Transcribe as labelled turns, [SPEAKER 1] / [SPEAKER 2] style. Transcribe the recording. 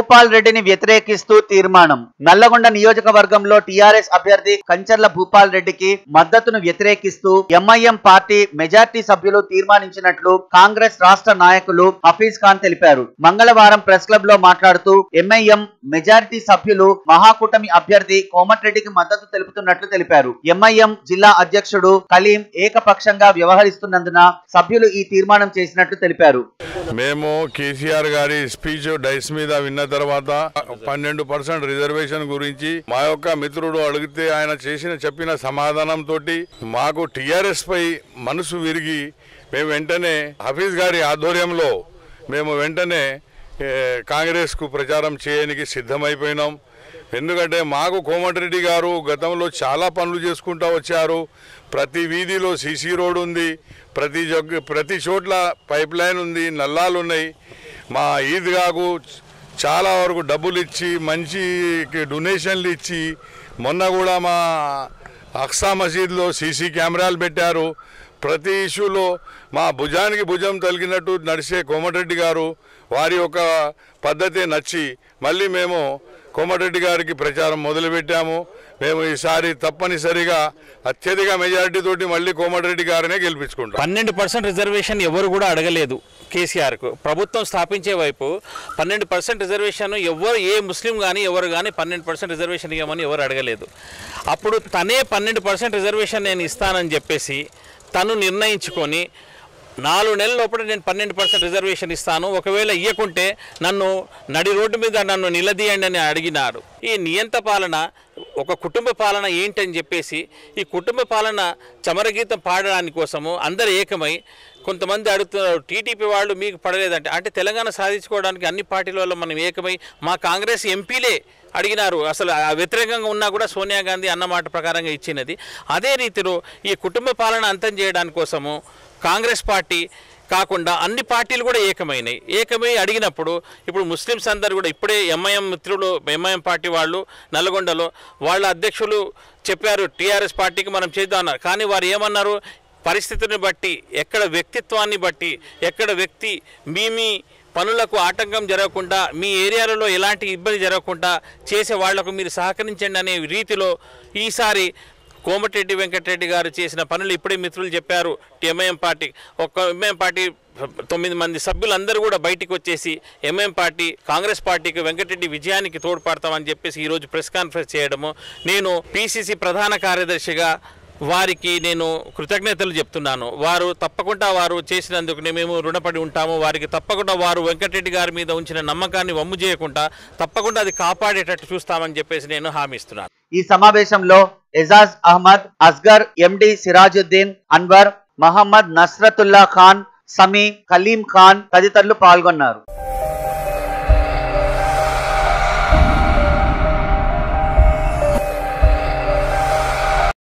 [SPEAKER 1] భూపాల్ రెడ్డిని వ్యతిరేకిస్తూ తీర్మానం నల్లగొండ నియోజకవర్గంలో టీఆర్ఎస్ అభ్యర్థి కంచర్ల భూపాల్ రెడ్డికి మద్దతును వ్యతిరేకిస్తూ ఎంఐఎం పార్టీ మెజార్టీ సభ్యులు తీర్మానించినట్లు కాంగ్రెస్ రాష్ట్ర నాయకులు హఫీజ్ ఖాన్ తెలిపారు మంగళవారం ప్రెస్ క్లబ్ లో మాట్లాడుతూ ఎంఐఎం మెజారిటీ సభ్యులు మహాకూటమి అభ్యర్థి కోమటిరెడ్డికి మద్దతు తెలుపుతున్నట్లు తెలిపారు ఎంఐఎం జిల్లా అధ్యక్షుడు కలీం ఏకపక్షంగా వ్యవహరిస్తున్నందున సభ్యులు ఈ తీర్మానం చేసినట్లు తెలిపారు
[SPEAKER 2] మేము కేసీఆర్ గారి స్పీచ్ డైస్ మీద విన్న తర్వాత పన్నెండు పర్సెంట్ రిజర్వేషన్ గురించి మా యొక్క మిత్రుడు అడిగితే ఆయన చేసిన చెప్పిన సమాధానం తోటి మాకు టిఆర్ఎస్ పై మనసు విరిగి మేము వెంటనే హఫీజ్ గారి ఆధ్వర్యంలో మేము వెంటనే ఏ, కాంగ్రెస్కు ప్రచారం చేయడానికి సిద్ధమైపోయినాం ఎందుకంటే మాకు కోమటిరెడ్డి గారు గతంలో చాలా పనులు చేసుకుంటూ వచ్చారు ప్రతి వీధిలో సీసీ రోడ్ ఉంది ప్రతి జగ్ ప్రతి చోట్ల పైప్ లైన్ ఉంది నల్లాలు ఉన్నాయి మా ఈద్గాకు చాలా వరకు డబ్బులు ఇచ్చి మంచి డొనేషన్లు ఇచ్చి మొన్న కూడా మా అక్సా మసీద్లో సీసీ కెమెరాలు పెట్టారు ప్రతి ఇష్యూలో మా భుజానికి భుజం తలిగినట్టు నడిచే కోమటిరెడ్డి గారు వారి యొక్క పద్ధతి నచ్చి మళ్ళీ మేము కోమటిరెడ్డి గారికి ప్రచారం మొదలుపెట్టాము మేము ఈసారి తప్పనిసరిగా అత్యధిక మెజారిటీ తోటి మళ్ళీ కోమటిరెడ్డి గారినే గెలిపించుకుంటాం
[SPEAKER 3] పన్నెండు పర్సెంట్ రిజర్వేషన్ ఎవరు కూడా అడగలేదు కేసీఆర్కు ప్రభుత్వం స్థాపించే వైపు పన్నెండు పర్సెంట్ రిజర్వేషన్ ఎవరు ఏ ముస్లిం కానీ ఎవరు కానీ పన్నెండు పర్సెంట్ రిజర్వేషన్ ఇవ్వమని ఎవరు అడగలేదు అప్పుడు తనే పన్నెండు పర్సెంట్ రిజర్వేషన్ నేను ఇస్తానని చెప్పేసి తను నిర్ణయించుకొని నాలుగు నెలల లోపల నేను పన్నెండు పర్సెంట్ రిజర్వేషన్ ఇస్తాను ఒకవేళ ఇవ్వకుంటే నన్ను నడి రోడ్డు మీద నన్ను నిలదీయండి అని అడిగినారు ఈ నియంత పాలన ఒక కుటుంబ పాలన ఏంటని చెప్పేసి ఈ కుటుంబ పాలన చమరగీతం పాడడానికి కోసము అందరు ఏకమై కొంతమంది అడుగుతున్నారు టీడీపీ వాళ్ళు మీకు పడలేదంటే అంటే తెలంగాణ సాధించుకోవడానికి అన్ని పార్టీల వల్ల మనం ఏకమై మా కాంగ్రెస్ ఎంపీలే అడిగినారు అసలు ఆ వ్యతిరేకంగా ఉన్నా కూడా సోనియా గాంధీ అన్న మాట ప్రకారంగా ఇచ్చినది అదే రీతిలో ఈ కుటుంబ పాలన అంతం చేయడానికి కోసము కాంగ్రెస్ పార్టీ కాకుండా అన్ని పార్టీలు కూడా ఏకమైనాయి ఏకమై అడిగినప్పుడు ఇప్పుడు ముస్లిమ్స్ అందరు కూడా ఇప్పుడే ఎంఐఎం మిత్రులు ఎంఐఎం పార్టీ వాళ్ళు నల్గొండలో వాళ్ళ అధ్యక్షులు చెప్పారు టీఆర్ఎస్ పార్టీకి మనం చేద్దాం అన్నారు కానీ వారు ఏమన్నారు పరిస్థితిని బట్టి ఎక్కడ వ్యక్తిత్వాన్ని బట్టి ఎక్కడ వ్యక్తి మీ మీ పనులకు ఆటంకం జరగకుండా మీ ఏరియాలలో ఎలాంటి ఇబ్బంది జరగకుండా చేసే వాళ్లకు మీరు సహకరించండి అనే రీతిలో ఈసారి కోమటిరెడ్డి వెంకటరెడ్డి గారు చేసిన పనులు ఇప్పుడే మిత్రులు చెప్పారు ఎంఐఎం పార్టీ ఒక ఎంఐఎం పార్టీ తొమ్మిది మంది సభ్యులందరూ కూడా బయటికి వచ్చేసి ఎంఐఎం పార్టీ కాంగ్రెస్ పార్టీకి వెంకటరెడ్డి విజయానికి తోడ్పడతామని చెప్పేసి ఈరోజు ప్రెస్ కాన్ఫరెన్స్ చేయడము నేను పిసిసి ప్రధాన కార్యదర్శిగా వారికి నేను కృతజ్ఞతలు చెప్తున్నాను వారు తప్పకుండా వారు చేసినందుకు మేము రుణపడి ఉంటాము వారికి తప్పకుండా వారు వెంకటరెడ్డి గారి మీద ఉంచిన నమ్మకాన్ని వమ్ము చేయకుండా తప్పకుండా అది కాపాడేటట్టు చూస్తామని చెప్పేసి నేను హామీ ఇస్తున్నాను
[SPEAKER 1] ఈ సమావేశంలో ఎజాజ్ అహ్మద్ అస్గర్ ఎండి సిరాజుద్దీన్ అన్వర్ మహమ్మద్ నస్రతుల్లా ఖాన్ సమీ కలీం ఖాన్ తదితరులు పాల్గొన్నారు